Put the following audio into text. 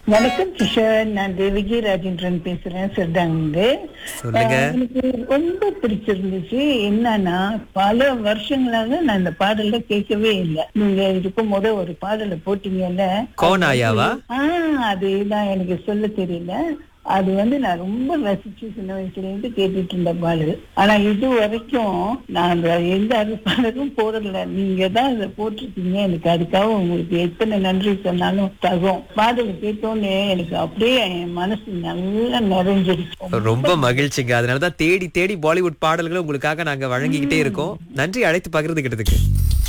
வணக்கம் கிஷோர் நான் தேவகி ராஜேந்திரன் பேசுறேன் சிறந்தாங்க சொல்லுங்க. எனக்கு ரொம்ப பிடிச்சிருந்துச்சு என்னன்னா பல வருஷங்களாக நான் இந்த பாடல கேட்கவே இல்லை நீங்க இருக்கும் போது ஒரு பாடலை போட்டீங்கல்ல கோனாயாவா ஆஹ் அதேதான் எனக்கு சொல்ல தெரியல அது வந்து நான் ரொம்ப ரசிச்சு சின்ன வயசுல இருந்து கேட்டுட்டு இருந்த பாடல் ஆனா இது வரைக்கும் நான் அந்த எந்த அறிவிப்பாளரும் போடல நீங்க தான் அதை போட்டிருக்கீங்க எனக்கு அதுக்காக உங்களுக்கு எத்தனை நன்றி சொன்னாலும் தகும் பாடல் கேட்டோன்னே எனக்கு அப்படியே என் மனசு நல்லா நிறைஞ்சிருச்சு ரொம்ப மகிழ்ச்சிங்க அதனாலதான் தேடி தேடி பாலிவுட் பாடல்களை உங்களுக்காக நாங்க வழங்கிக்கிட்டே இருக்கோம் நன்றி அழைத்து பகிர்ந்துகிட்டதுக்கு